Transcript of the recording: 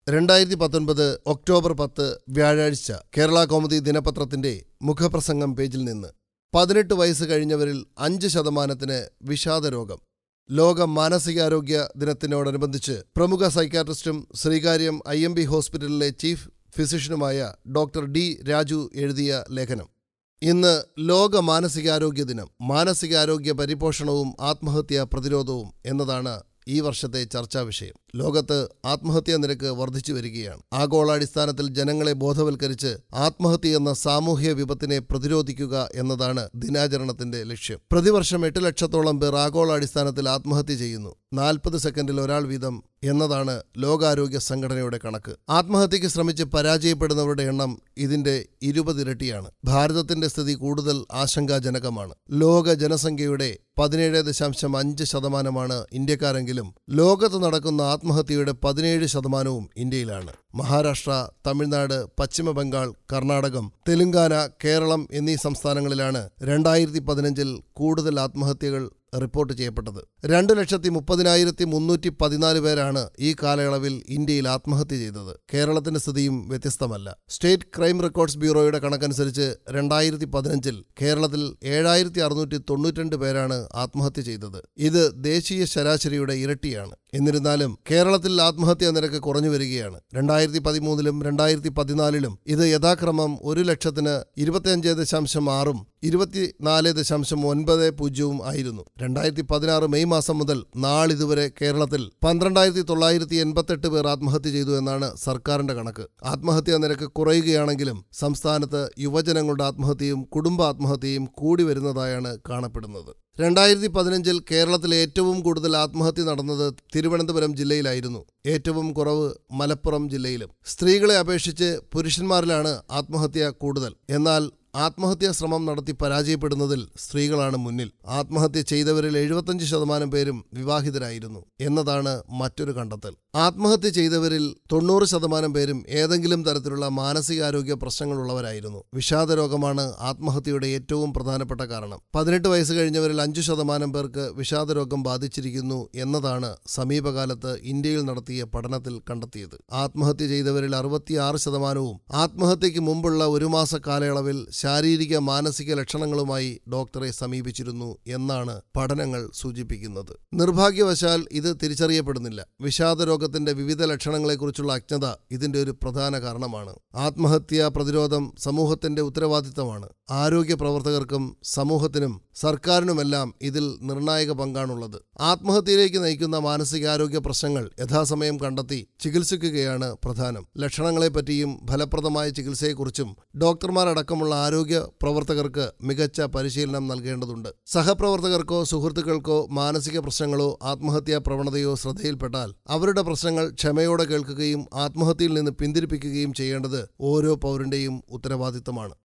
രണ്ടായിരത്തി പത്തൊൻപത് ഒക്ടോബർ പത്ത് വ്യാഴാഴ്ച കേരള കൗമുദി ദിനപത്രത്തിന്റെ മുഖപ്രസംഗം പേജിൽ നിന്ന് പതിനെട്ട് വയസ്സ് കഴിഞ്ഞവരിൽ അഞ്ച് ശതമാനത്തിന് വിഷാദരോഗം ലോക മാനസികാരോഗ്യ ദിനത്തിനോടനുബന്ധിച്ച് പ്രമുഖ സൈക്കാട്രിസ്റ്റും ശ്രീകാര്യം ഐ എം ബി ഹോസ്പിറ്റലിലെ ചീഫ് ഫിസിഷ്യനുമായ ഡോക്ടർ ഡി രാജു എഴുതിയ ലേഖനം ഇന്ന് ലോക മാനസികാരോഗ്യ ദിനം മാനസികാരോഗ്യ പരിപോഷണവും ആത്മഹത്യാ പ്രതിരോധവും എന്നതാണ് ഈ വർഷത്തെ ചർച്ചാ വിഷയം ലോകത്ത് ആത്മഹത്യാ നിരക്ക് വർദ്ധിച്ചു വരികയാണ് ആഗോളാടിസ്ഥാനത്തിൽ ജനങ്ങളെ ബോധവൽക്കരിച്ച് ആത്മഹത്യ എന്ന സാമൂഹ്യ വിപത്തിനെ പ്രതിരോധിക്കുക എന്നതാണ് ദിനാചരണത്തിന്റെ ലക്ഷ്യം പ്രതിവർഷം എട്ട് ലക്ഷത്തോളം പേർ ആഗോളാടിസ്ഥാനത്തിൽ ആത്മഹത്യ ചെയ്യുന്നു നാൽപ്പത് സെക്കൻഡിൽ ഒരാൾ വീതം എന്നതാണ് ലോകാരോഗ്യ സംഘടനയുടെ കണക്ക് ആത്മഹത്യയ്ക്ക് ശ്രമിച്ച് പരാജയപ്പെടുന്നവരുടെ എണ്ണം ഇതിന്റെ ഇരുപതിരട്ടിയാണ് ഭാരതത്തിന്റെ സ്ഥിതി കൂടുതൽ ആശങ്കാജനകമാണ് ലോക ജനസംഖ്യയുടെ പതിനേഴ് ദശാംശം അഞ്ച് ശതമാനമാണ് ഇന്ത്യക്കാരെങ്കിലും ലോകത്ത് നടക്കുന്ന ആത്മഹത്യയുടെ പതിനേഴ് ശതമാനവും ഇന്ത്യയിലാണ് മഹാരാഷ്ട്ര തമിഴ്നാട് പശ്ചിമ ബംഗാൾ കർണാടകം തെലുങ്കാന കേരളം എന്നീ സംസ്ഥാനങ്ങളിലാണ് രണ്ടായിരത്തി പതിനഞ്ചിൽ കൂടുതൽ ആത്മഹത്യകൾ റിപ്പോർട്ട് ചെയ്യപ്പെട്ടത് രണ്ട് ലക്ഷത്തി മുപ്പതിനായിരത്തി മുന്നൂറ്റി പതിനാല് പേരാണ് ഈ കാലയളവിൽ ഇന്ത്യയിൽ ആത്മഹത്യ ചെയ്തത് കേരളത്തിന്റെ സ്ഥിതിയും വ്യത്യസ്തമല്ല സ്റ്റേറ്റ് ക്രൈം റെക്കോർഡ്സ് ബ്യൂറോയുടെ കണക്കനുസരിച്ച് രണ്ടായിരത്തി പതിനഞ്ചിൽ കേരളത്തിൽ ഏഴായിരത്തി അറുന്നൂറ്റി തൊണ്ണൂറ്റിരണ്ട് പേരാണ് ആത്മഹത്യ ചെയ്തത് ഇത് ദേശീയ ശരാശരിയുടെ ഇരട്ടിയാണ് എന്നിരുന്നാലും കേരളത്തിൽ ആത്മഹത്യാ നിരക്ക് കുറഞ്ഞു വരികയാണ് രണ്ടായിരത്തി പതിമൂന്നിലും രണ്ടായിരത്തി പതിനാലിലും ഇത് യഥാക്രമം ഒരു ലക്ഷത്തിന് ഇരുപത്തിയഞ്ച് ദശാംശം ആറും ഇരുപത്തിനാല് ദശാംശം ഒൻപത് പൂജ്യവും ആയിരുന്നു രണ്ടായിരത്തി പതിനാറ് മെയ് മാസം മുതൽ നാളിതുവരെ കേരളത്തിൽ പന്ത്രണ്ടായിരത്തി തൊള്ളായിരത്തി എൺപത്തെട്ട് പേർ ആത്മഹത്യ ചെയ്തു എന്നാണ് സർക്കാരിന്റെ കണക്ക് ആത്മഹത്യാ നിരക്ക് കുറയുകയാണെങ്കിലും സംസ്ഥാനത്ത് യുവജനങ്ങളുടെ ആത്മഹത്യയും കുടുംബ ആത്മഹത്യയും കൂടി വരുന്നതായാണ് കാണപ്പെടുന്നത് രണ്ടായിരത്തി പതിനഞ്ചിൽ കേരളത്തിൽ ഏറ്റവും കൂടുതൽ ആത്മഹത്യ നടന്നത് തിരുവനന്തപുരം ജില്ലയിലായിരുന്നു ഏറ്റവും കുറവ് മലപ്പുറം ജില്ലയിലും സ്ത്രീകളെ അപേക്ഷിച്ച് പുരുഷന്മാരിലാണ് ആത്മഹത്യ കൂടുതൽ എന്നാൽ ആത്മഹത്യാ ശ്രമം നടത്തി പരാജയപ്പെടുന്നതിൽ സ്ത്രീകളാണ് മുന്നിൽ ആത്മഹത്യ ചെയ്തവരിൽ എഴുപത്തഞ്ച് ശതമാനം പേരും വിവാഹിതരായിരുന്നു എന്നതാണ് മറ്റൊരു കണ്ടെത്തൽ ആത്മഹത്യ ചെയ്തവരിൽ തൊണ്ണൂറ് ശതമാനം പേരും ഏതെങ്കിലും തരത്തിലുള്ള മാനസികാരോഗ്യ പ്രശ്നങ്ങളുള്ളവരായിരുന്നു വിഷാദരോഗമാണ് ആത്മഹത്യയുടെ ഏറ്റവും പ്രധാനപ്പെട്ട കാരണം പതിനെട്ട് വയസ്സ് കഴിഞ്ഞവരിൽ അഞ്ചു ശതമാനം പേർക്ക് വിഷാദരോഗം ബാധിച്ചിരിക്കുന്നു എന്നതാണ് സമീപകാലത്ത് ഇന്ത്യയിൽ നടത്തിയ പഠനത്തിൽ കണ്ടെത്തിയത് ആത്മഹത്യ ചെയ്തവരിൽ അറുപത്തിയാറ് ശതമാനവും ആത്മഹത്യയ്ക്ക് മുമ്പുള്ള ഒരു മാസ കാലയളവിൽ ശാരീരിക മാനസിക ലക്ഷണങ്ങളുമായി ഡോക്ടറെ സമീപിച്ചിരുന്നു എന്നാണ് പഠനങ്ങൾ സൂചിപ്പിക്കുന്നത് നിർഭാഗ്യവശാൽ ഇത് തിരിച്ചറിയപ്പെടുന്നില്ല വിഷാദരോഗത്തിന്റെ വിവിധ ലക്ഷണങ്ങളെക്കുറിച്ചുള്ള അജ്ഞത ഇതിന്റെ ഒരു പ്രധാന കാരണമാണ് ആത്മഹത്യാ പ്രതിരോധം സമൂഹത്തിന്റെ ഉത്തരവാദിത്തമാണ് ആരോഗ്യ പ്രവർത്തകർക്കും സമൂഹത്തിനും സർക്കാരിനുമെല്ലാം ഇതിൽ നിർണായക പങ്കാണുള്ളത് ആത്മഹത്യയിലേക്ക് നയിക്കുന്ന മാനസികാരോഗ്യ പ്രശ്നങ്ങൾ യഥാസമയം കണ്ടെത്തി ചികിത്സിക്കുകയാണ് പ്രധാനം ലക്ഷണങ്ങളെപ്പറ്റിയും ഫലപ്രദമായ ചികിത്സയെക്കുറിച്ചും ഡോക്ടർമാരടക്കമുള്ള ആരോഗ്യ പ്രവർത്തകർക്ക് മികച്ച പരിശീലനം നൽകേണ്ടതുണ്ട് സഹപ്രവർത്തകർക്കോ സുഹൃത്തുക്കൾക്കോ മാനസിക പ്രശ്നങ്ങളോ ആത്മഹത്യാ പ്രവണതയോ ശ്രദ്ധയിൽപ്പെട്ടാൽ അവരുടെ പ്രശ്നങ്ങൾ ക്ഷമയോടെ കേൾക്കുകയും ആത്മഹത്യയിൽ നിന്ന് പിന്തിരിപ്പിക്കുകയും ചെയ്യേണ്ടത് ഓരോ പൗരന്റെയും ഉത്തരവാദിത്തമാണ്